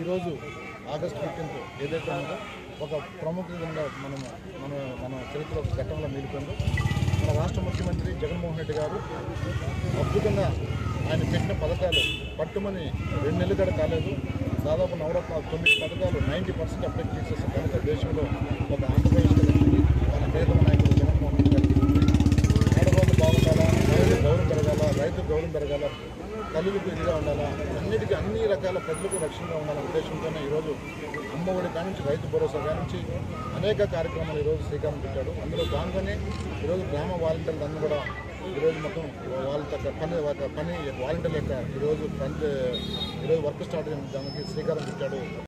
ఈరోజు August fifteenth ఏదైతే ఉందో ఒక ప్రముఖంగా మనం మన మన చరిత్ర ఒక ఘట్టంలో నిలిపిందో మన రాష్ట్ర ముఖ్యమంత్రి జగన్మోహన్ రెడ్డి గారు అద్భుతంగా ఆయన పెట్టిన పథకాలు పట్టుమని రెండు నెలలు కూడా కాలేదు దాదాపు నవరత్నాలు తొమ్మిది పథకాలు నైంటీ పర్సెంట్ అప్లై చేసేసి కనుక దేశంలో ఒక ఆంధ్రప్రదేశ్ వచ్చింది మన పేద నాయకుడు జగన్మోహన్ రెడ్డి గారికి ఉంది. ఆడవాళ్ళు బాగుండాలా మహిళలకు గౌరవం పెరగాల రైతుకు గౌరవం పెరగాల తల్లులకు ఇదిగా ఉండాలా అన్నిటికీ అన్ని రకాల ప్రజలకు రక్షణగా ఉండాలనే ఉద్దేశంతోనే ఈరోజు అమ్మఒడి కానించి రైతు భరోసా కానించి అనేక కార్యక్రమాలు ఈరోజు శ్రీకారం చుట్టాడు అందులో భాగంగానే ఈరోజు గ్రామ వాలంటీర్లు అందరూ కూడా ఈరోజు మొత్తం వాళ్ళ యొక్క పని వాళ్ళ పని వాలంటీర్ల యొక్క ఈరోజు పని ఈరోజు వర్క్ స్టార్ట్ చేయడానికి శ్రీకారం చుట్టాడు